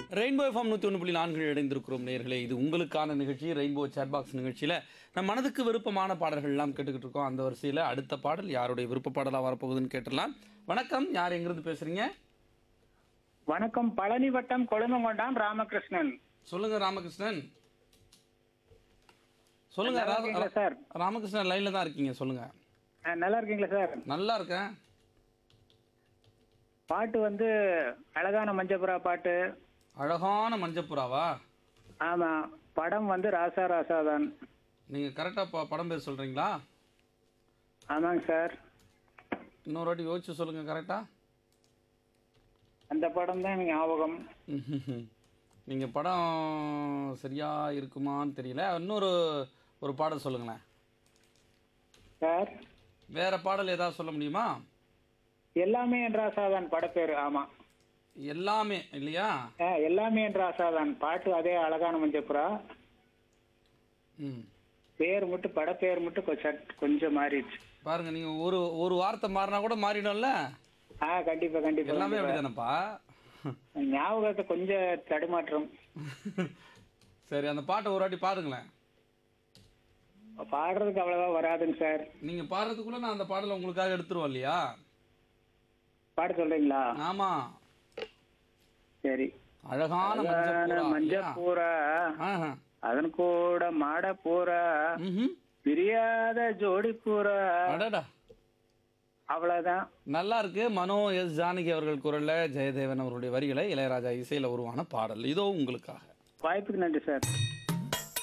Rainbow FM நூற்றி ஒன்று புள்ளி நான்கு இணைந்திருக்கிறோம் நேர்களே இது உங்களுக்கான நிகழ்ச்சி ரெயின்போ சேட் பாக்ஸ் நிகழ்ச்சியில் நம்ம மனதுக்கு விருப்பமான பாடல்கள்லாம் கேட்டுக்கிட்டு இருக்கோம் அந்த வரிசையில் அடுத்த பாடல் யாருடைய விருப்ப பாடலாக வரப்போகுதுன்னு கேட்டுடலாம் வணக்கம் யார் எங்கிருந்து பேசுகிறீங்க வணக்கம் பழனி வட்டம் கொழுமங்கொண்டான் ராமகிருஷ்ணன் சொல்லுங்க ராமகிருஷ்ணன் சொல்லுங்க நல்லா ரா- இருக்கீங்களா சார் ராமகிருஷ்ணன் லைனில் தான் இருக்கீங்க சொல்லுங்க ஆ, நல்லா இருக்கீங்களா சார் நல்லா இருக்கேன் பாட்டு வந்து அழகான மஞ்சப்புறா பாட்டு அழகான மஞ்சப்புறாவா ஆமா படம் வந்து ராசா ராசாதான் நீங்கள் கரெக்டாக படம் பேர் சொல்கிறீங்களா ஆமாங்க சார் இன்னொரு வாட்டி யோசிச்சு சொல்லுங்கள் கரெக்டாக அந்த படம் தான் எனக்கு ஞாபகம் நீங்கள் படம் சரியா இருக்குமான்னு தெரியல இன்னொரு ஒரு பாடல் சொல்லுங்களேன் சார் வேற பாடல் ஏதாவது சொல்ல முடியுமா எல்லாமே என் ராசாதான் படப்பேரு ஆமா எல்லாமே இல்லையா ஆ, எல்லாமே என் ராசாதான் பாட்டு அதே அழகான மஞ்சப்புறா ம் பேர் மட்டும் படப்பேர் மட்டும் கொஞ்சம் கொஞ்சம் மாறிடுச்சு பாருங்க நீங்கள் ஒரு ஒரு வார்த்தை மாறினா கூட மாறிடும்ல ஆ கண்டிப்பா கண்டிப்பா எல்லாமே கண்டிப்பா. அப்படிதானப்பா ஞாபகத்தை கொஞ்சம் தடுமாற்றம் சரி அந்த பாட்டை ஒரு வாட்டி பாடுங்களேன் பாடுறதுக்கு அவ்வளவா வராதுங்க சார் நீங்கள் பாடுறதுக்குள்ளே நான் அந்த பாடலை உங்களுக்காக எடுத்துருவோம் இல்லையா பாட சொல்றீங்களா ஆமா சரி அழகான அழகான மஞ்சள் மஞ்சப்பூரா ஆஹா அதன் கூட மாட பூரா ம் பிரியாத ஜோடி பூரா அடடா அவ்வளவுதான் நல்லா இருக்கு மனோ எஸ் ஜானகி அவர்கள் குரல்ல ஜெயதேவன் அவருடைய வரிகளை இளையராஜா இசையில் உருவான பாடல் இதோ உங்களுக்காக வாய்ப்புக்கு நன்றி சார்